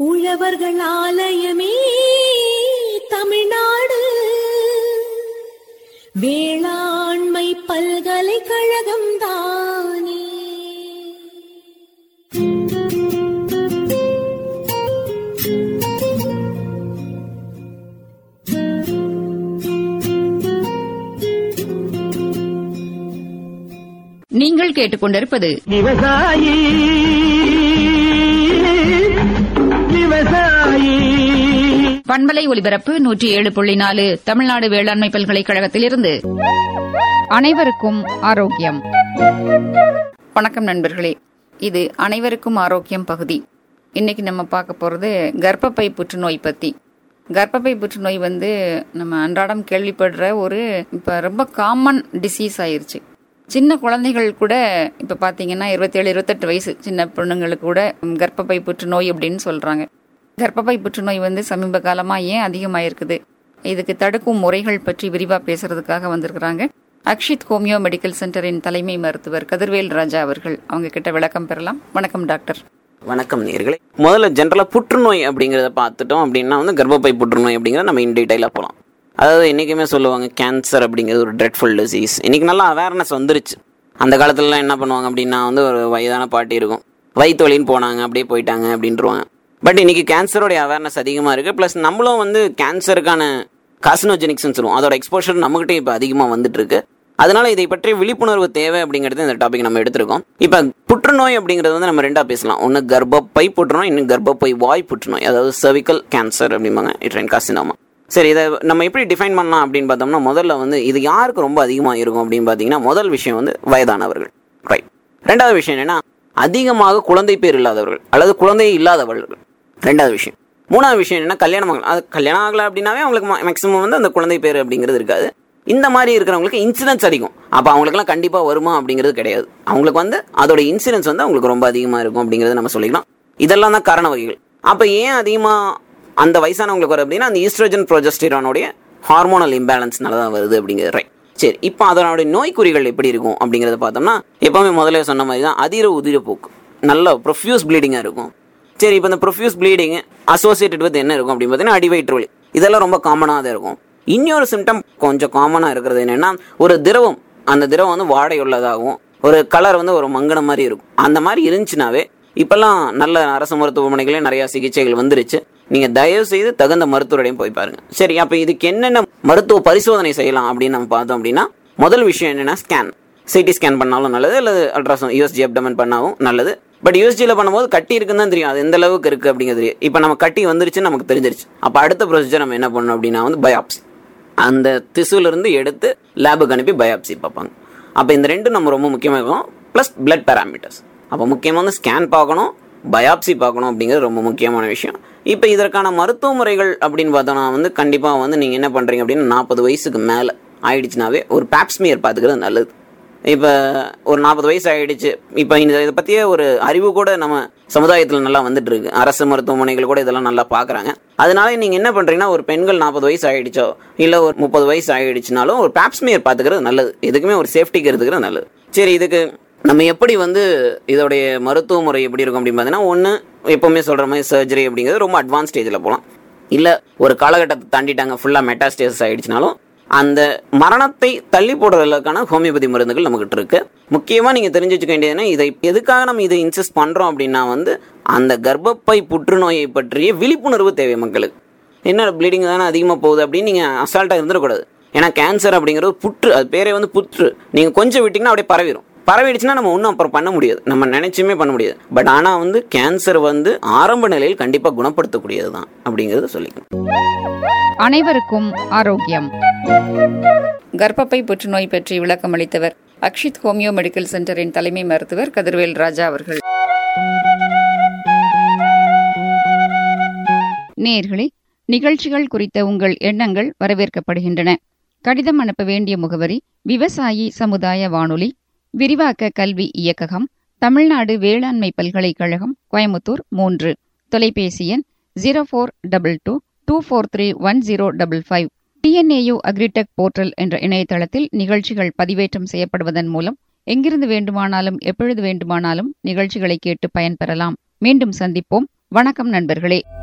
உழவர்கள் ஆலயமே தமிழ்நாடு வேளாண்மை பல்கலைக்கழகம் தானே நீங்கள் கேட்டுக்கொண்டிருப்பது விவசாயி விவசாயி பண்பலை ஒலிபரப்பு நூற்றி ஏழு புள்ளி நாலு தமிழ்நாடு வேளாண்மை பல்கலைக்கழகத்திலிருந்து அனைவருக்கும் ஆரோக்கியம் வணக்கம் நண்பர்களே இது அனைவருக்கும் ஆரோக்கியம் பகுதி இன்னைக்கு நம்ம பார்க்க போறது கர்ப்பப்பை புற்றுநோய் பத்தி கர்ப்பப்பை புற்றுநோய் வந்து நம்ம அன்றாடம் கேள்விப்படுற ஒரு இப்போ ரொம்ப காமன் டிசீஸ் ஆயிருச்சு சின்ன குழந்தைகள் கூட இப்போ பார்த்தீங்கன்னா இருபத்தேழு இருபத்தெட்டு வயசு சின்ன பொண்ணுங்களுக்கு கூட ம், கர்ப்பப்பை புற்றுநோய் அப்படின்னு சொல்றாங்க கர்ப்பப்பை புற்றுநோய் வந்து சமீப காலமாக ஏன் அதிகமாயிருக்குது இதுக்கு தடுக்கும் முறைகள் பற்றி விரிவாக பேசுறதுக்காக வந்திருக்கிறாங்க அக்ஷித் ஹோமியோ மெடிக்கல் சென்டரின் தலைமை மருத்துவர் கதிர்வேல் ராஜா அவர்கள் அவங்க கிட்ட விளக்கம் பெறலாம் வணக்கம் டாக்டர் வணக்கம் நேர்களே முதல்ல ஜென்ரலாக புற்றுநோய் அப்படிங்கிறத பார்த்துட்டோம் அப்படின்னா வந்து கர்ப்பப்பை புற்றுநோய் அப்படிங்கிறத நம்ம இன் டீட்டெயிலாக போகலாம் அதாவது என்றைக்குமே சொல்லுவாங்க கேன்சர் அப்படிங்கிறது ஒரு ட்ரெட்ஃபுல் டிசீஸ் இன்றைக்கி நல்லா அவேர்னஸ் வந்துருச்சு அந்த காலத்துலலாம் என்ன பண்ணுவாங்க அப்படின்னா வந்து ஒரு வயதான பாட்டி இருக்கும் வயிற்று வலின்னு போனாங்க அப்படியே போயிட்டாங்க அப்படின்றவாங்க பட் இன்னைக்கு கேன்சரோடைய அவேர்னஸ் அதிகமாக இருக்குது ப்ளஸ் நம்மளும் வந்து கேன்சருக்கான கார்சினோஜெனிக்ஸ்னு சொல்லுவோம் அதோட எக்ஸ்போஷர் நம்மகிட்டே இப்போ அதிகமாக வந்துட்டு இருக்கு அதனால இதை பற்றி விழிப்புணர்வு தேவை அப்படிங்கிறது இந்த டாபிக் நம்ம எடுத்திருக்கோம் இப்போ புற்றுநோய் அப்படிங்கிறது வந்து நம்ம ரெண்டா பேசலாம் ஒன்று கர்ப்பப்பை புற்றுநோய் இன்னும் கர்ப்பப்பை வாய் புற்றுநோய் அதாவது cervical கேன்சர் அப்படிம்பாங்க இட்ரைன் காசினோமா சரி இதை நம்ம எப்படி டிஃபைன் பண்ணலாம் அப்படின்னு பார்த்தோம்னா முதல்ல வந்து இது யாருக்கு ரொம்ப அதிகமாக இருக்கும் அப்படின்னு பார்த்தீங்கன்னா முதல் விஷயம் வந்து வயதானவர்கள் ரைட் ரெண்டாவது விஷயம் என்னன்னா அதிகமாக குழந்தை பேர் இல்லாதவர்கள் அல்லது குழந்தையே இல்லாதவர்கள் ரெண்டாவது விஷயம் மூணாவது விஷயம் என்னன்னா கல்யாணம் ஆகல அது கல்யாணம் ஆகலை அப்படின்னாவே அவங்களுக்கு மேக்ஸிமம் வந்து அந்த குழந்தை பேர் அப்படிங்கிறது இருக்காது இந்த மாதிரி இருக்கிறவங்களுக்கு இன்சிடென்ட்ஸ் அதிகம் அப்போ அவங்களுக்குலாம் கண்டிப்பாக வருமா அப்படிங்கிறது கிடையாது அவங்களுக்கு வந்து அதோட இன்சிடென்ஸ் வந்து அவங்களுக்கு ரொம்ப அதிகமாக இருக்கும் அப்படிங்கிறத நம்ம சொல்லிக்கலாம் இதெல்லாம் தான் காரண வகைகள் அப்போ ஏன் அதிகமாக அந்த வயசானவங்களுக்கு வரும் அப்படின்னா அந்த ஈஸ்ட்ரோஜன் ப்ரொஜஸ்டிரானுடைய ஹார்மோனல் இம்பேலன்ஸ்னால தான் வருது அப்படிங்கிறது ரைட் சரி இப்போ அதனுடைய நோய்க்குறிகள் எப்படி இருக்கும் அப்படிங்கிறத பார்த்தோம்னா எப்பவுமே முதல்ல சொன்ன மாதிரி தான் அதிர உதிரப்போக்கு நல்ல ப்ரொஃப்யூஸ் ப்ளீடிங்காக இருக்கும் சரி இப்போ இந்த ப்ரொஃப்யூஸ் ப்ளீடிங் அசோசியேட்டட் வித் என்ன இருக்கும் அப்படின்னு பார்த்தீங்கன்னா அடிவயிற்று வலி இதெல்லாம் ரொம்ப காமனாக தான் இருக்கும் இன்னொரு சிம்டம் கொஞ்சம் காமனாக இருக்கிறது என்னென்னா ஒரு திரவம் அந்த திரவம் வந்து வாடை உள்ளதாகவும் ஒரு கலர் வந்து ஒரு மங்கன மாதிரி இருக்கும் அந்த மாதிரி இருந்துச்சுனாவே இப்போல்லாம் நல்ல அரசு மருத்துவமனைகளே நிறையா சிகிச்சைகள் வந்துருச்சு நீங்கள் தயவு செய்து தகுந்த மருத்துவரையும் போய் பாருங்க சரி அப்போ இதுக்கு என்னென்ன மருத்துவ பரிசோதனை செய்யலாம் அப்படின்னு நம்ம பார்த்தோம் அப்படின்னா முதல் விஷயம் என்னென்னா ஸ்கேன் சிடி ஸ்கேன் பண்ணாலும் நல்லது அல்லது அல்ட்ராசவுண்ட் யூஎஸ்ஜி அப்டமன் பண்ணாலும் நல்லது பட் யூஎஸ்ஜியில் பண்ணும்போது கட்டி இருக்குன்னு தான் தெரியும் அது எந்த அளவுக்கு இருக்குது அப்படிங்கிறது தெரியும் இப்போ நம்ம கட்டி வந்துருச்சுன்னு நமக்கு தெரிஞ்சிருச்சு அப்போ அடுத்த ப்ரொசீஜர் நம்ம என்ன பண்ணணும் அப்படின்னா வந்து பயாப்சி அந்த திசுவிலிருந்து எடுத்து லேபுக்கு அனுப்பி பயாப்சி பார்ப்பாங்க அப்போ இந்த ரெண்டும் நம்ம ரொம்ப முக்கியமாக இருக்கும் ப்ளஸ் பிளட் பேராமீட்டர்ஸ் அப்போ முக்கியமாக வந்து ஸ்கேன் பார்க்கணும் பயாப்சி பார்க்கணும் அப்படிங்கிறது ரொம்ப முக்கியமான விஷயம் இப்போ இதற்கான மருத்துவ முறைகள் அப்படின்னு பார்த்தோம்னா வந்து கண்டிப்பாக வந்து நீங்கள் என்ன பண்ணுறீங்க அப்படின்னா நாற்பது வயசுக்கு மேலே ஆயிடுச்சுனாவே ஒரு பேப்ஸ்மியர் பார்த்துக்கிறது நல்லது இப்போ ஒரு நாற்பது வயசு ஆயிடுச்சு இப்போ இந்த இதை பற்றிய ஒரு அறிவு கூட நம்ம சமுதாயத்தில் நல்லா வந்துட்டு இருக்கு அரசு மருத்துவமனைகள் கூட இதெல்லாம் நல்லா பார்க்குறாங்க அதனால நீங்கள் என்ன பண்ணுறீங்கன்னா ஒரு பெண்கள் நாற்பது வயசு ஆயிடுச்சோ இல்லை ஒரு முப்பது வயசு ஆயிடுச்சுனாலும் ஒரு பேப்ஸ்மியர் பார்த்துக்கிறது நல்லது எதுக்குமே ஒரு சேஃப்டிக்கு எடுத்துக்கிறது நல்லது சரி இதுக்கு நம்ம எப்படி வந்து இதோடைய மருத்துவ முறை எப்படி இருக்கும் அப்படின்னு பார்த்தீங்கன்னா ஒன்று எப்போவுமே சொல்கிற மாதிரி சர்ஜரி அப்படிங்கிறது ரொம்ப அட்வான்ஸ் ஸ்டேஜில் போகலாம் இல்லை ஒரு காலகட்டத்தை தாண்டிட்டாங்க ஃபுல்லாக மெட்டாஸ்டேசஸ் ஆயிடுச்சுனாலும் அந்த மரணத்தை தள்ளி போடுறதுக்கான ஹோமியோபதி மருந்துகள் நம்மகிட்ட இருக்கு முக்கியமாக நீங்கள் தெரிஞ்சு வச்சுக்க வேண்டியதுன்னா இதை எதுக்காக நம்ம இதை இன்சிஸ்ட் பண்ணுறோம் அப்படின்னா வந்து அந்த கர்ப்பப்பை புற்றுநோயை பற்றிய விழிப்புணர்வு தேவை மக்களுக்கு என்ன ப்ளீடிங் தானே அதிகமாக போகுது அப்படின்னு நீங்கள் அசால்ட்டாக இருந்துடக்கூடாது ஏன்னா கேன்சர் அப்படிங்கிறது புற்று அது பேரே வந்து புற்று நீங்கள் கொஞ்சம் விட்டிங்கன்னா அப்படியே பரவிடும் பரவிடுச்சுன்னா நம்ம ஒன்றும் அப்புறம் பண்ண முடியாது நம்ம நினைச்சுமே பண்ண முடியாது பட் ஆனால் வந்து கேன்சர் வந்து ஆரம்ப நிலையில் கண்டிப்பாக குணப்படுத்தக்கூடியது தான் அப்படிங்கிறத சொல்லிக்கணும் அனைவருக்கும் ஆரோக்கியம் கர்ப்பப்பை புற்றுநோய் பற்றி விளக்கம் அளித்தவர் அக்ஷித் ஹோமியோ மெடிக்கல் சென்டரின் தலைமை மருத்துவர் கதிர்வேல் ராஜா அவர்கள் நேர்களே நிகழ்ச்சிகள் குறித்த உங்கள் எண்ணங்கள் வரவேற்கப்படுகின்றன கடிதம் அனுப்ப வேண்டிய முகவரி விவசாயி சமுதாய வானொலி விரிவாக்க கல்வி இயக்ககம் தமிழ்நாடு வேளாண்மை பல்கலைக்கழகம் கோயமுத்தூர் மூன்று தொலைபேசி எண் zero four double two two four three one zero double five TNAU agritech portal என்ற இணையதளத்தில் நிகழ்ச்சிகள் பதிவேற்றம் செய்யப்படுவதன் மூலம் எங்கிருந்து வேண்டுமானாலும் எப்பொழுது வேண்டுமானாலும் நிகழ்ச்சிகளை கேட்டு பயன்பெறலாம் மீண்டும் சந்திப்போம் வணக்கம் நண்பர்களே